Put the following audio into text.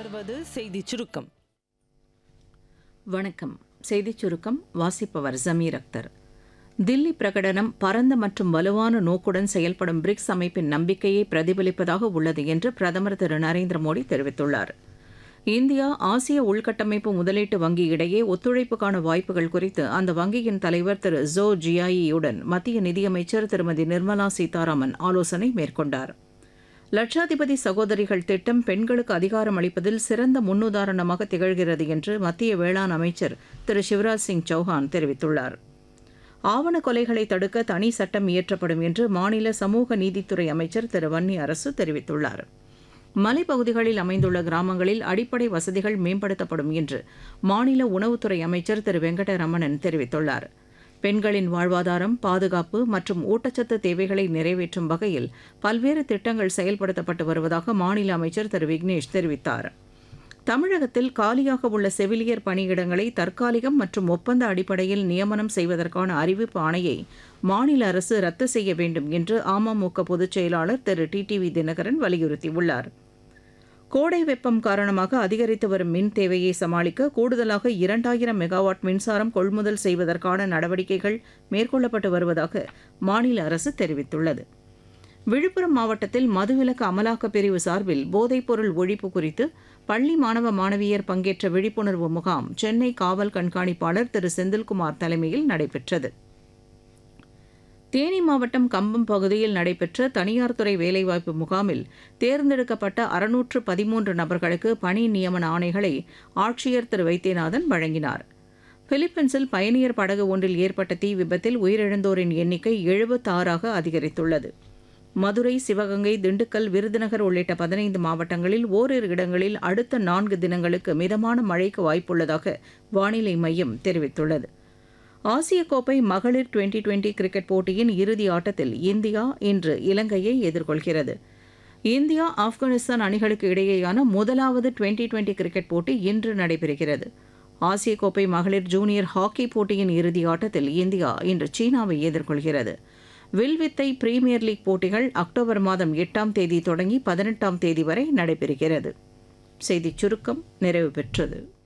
தொடர்வது செய்திச் சுருக்கம் வணக்கம் செய்திச் சுருக்கம் வாசிப்பவர் ஜமீர் அக்தர் தில்லி பிரகடனம் பரந்த மற்றும் வலுவான நோக்குடன் செயல்படும் பிரிக்ஸ் அமைப்பின் நம்பிக்கையை பிரதிபலிப்பதாக உள்ளது என்று பிரதமர் திரு நரேந்திர மோடி தெரிவித்துள்ளார் இந்தியா ஆசிய உள்கட்டமைப்பு முதலீட்டு வங்கி இடையே ஒத்துழைப்புக்கான வாய்ப்புகள் குறித்து அந்த வங்கியின் தலைவர் திரு ஜோ ஜியாயியுடன் மத்திய நிதியமைச்சர் திருமதி நிர்மலா சீதாராமன் ஆலோசனை மேற்கொண்டார் லட்சாதிபதி சகோதரிகள் திட்டம் பெண்களுக்கு அதிகாரம் அளிப்பதில் சிறந்த முன்னுதாரணமாக திகழ்கிறது என்று மத்திய வேளாண் அமைச்சர் திரு சிவராஜ் சிங் சௌஹான் தெரிவித்துள்ளார் ஆவண கொலைகளை தடுக்க தனி சட்டம் இயற்றப்படும் என்று மாநில சமூக நீதித்துறை அமைச்சர் திரு வன்னி அரசு தெரிவித்துள்ளார் மலைப்பகுதிகளில் அமைந்துள்ள கிராமங்களில் அடிப்படை வசதிகள் மேம்படுத்தப்படும் என்று மாநில உணவுத்துறை அமைச்சர் திரு வெங்கடரமணன் தெரிவித்துள்ளார் பெண்களின் வாழ்வாதாரம் பாதுகாப்பு மற்றும் ஊட்டச்சத்து தேவைகளை நிறைவேற்றும் வகையில் பல்வேறு திட்டங்கள் செயல்படுத்தப்பட்டு வருவதாக மாநில அமைச்சர் திரு விக்னேஷ் தெரிவித்தார் தமிழகத்தில் காலியாக உள்ள செவிலியர் பணியிடங்களை தற்காலிகம் மற்றும் ஒப்பந்த அடிப்படையில் நியமனம் செய்வதற்கான அறிவிப்பு ஆணையை மாநில அரசு ரத்து செய்ய வேண்டும் என்று அமமுக பொதுச் செயலாளர் திரு டிடிவி தினகரன் வலியுறுத்தியுள்ளார் கோடை வெப்பம் காரணமாக அதிகரித்து வரும் மின் தேவையை சமாளிக்க கூடுதலாக இரண்டாயிரம் மெகாவாட் மின்சாரம் கொள்முதல் செய்வதற்கான நடவடிக்கைகள் மேற்கொள்ளப்பட்டு வருவதாக மாநில அரசு தெரிவித்துள்ளது விழுப்புரம் மாவட்டத்தில் மதுவிலக்கு அமலாக்கப் பிரிவு சார்பில் போதைப்பொருள் ஒழிப்பு குறித்து பள்ளி மாணவ மாணவியர் பங்கேற்ற விழிப்புணர்வு முகாம் சென்னை காவல் கண்காணிப்பாளர் திரு செந்தில்குமார் தலைமையில் நடைபெற்றது தேனி மாவட்டம் கம்பம் பகுதியில் நடைபெற்ற தனியார் துறை வேலைவாய்ப்பு முகாமில் தேர்ந்தெடுக்கப்பட்ட அறுநூற்று பதிமூன்று நபர்களுக்கு பணி நியமன ஆணைகளை ஆட்சியர் திரு வைத்தியநாதன் வழங்கினார் பிலிப்பைன்ஸில் பயணியர் படகு ஒன்றில் ஏற்பட்ட தீ விபத்தில் உயிரிழந்தோரின் எண்ணிக்கை எழுபத்தாறாக அதிகரித்துள்ளது மதுரை சிவகங்கை திண்டுக்கல் விருதுநகர் உள்ளிட்ட பதினைந்து மாவட்டங்களில் ஓரிரு இடங்களில் அடுத்த நான்கு தினங்களுக்கு மிதமான மழைக்கு வாய்ப்புள்ளதாக வானிலை மையம் தெரிவித்துள்ளது ஆசிய கோப்பை மகளிர் டுவெண்டி டுவெண்டி கிரிக்கெட் போட்டியின் இறுதி ஆட்டத்தில் இந்தியா இன்று இலங்கையை எதிர்கொள்கிறது இந்தியா ஆப்கானிஸ்தான் அணிகளுக்கு இடையேயான முதலாவது டுவெண்டி டுவெண்டி கிரிக்கெட் போட்டி இன்று நடைபெறுகிறது ஆசிய கோப்பை மகளிர் ஜூனியர் ஹாக்கி போட்டியின் இறுதி ஆட்டத்தில் இந்தியா இன்று சீனாவை எதிர்கொள்கிறது வில்வித்தை பிரீமியர் லீக் போட்டிகள் அக்டோபர் மாதம் எட்டாம் தேதி தொடங்கி பதினெட்டாம் தேதி வரை நடைபெறுகிறது செய்திச் சுருக்கம் நிறைவு பெற்றது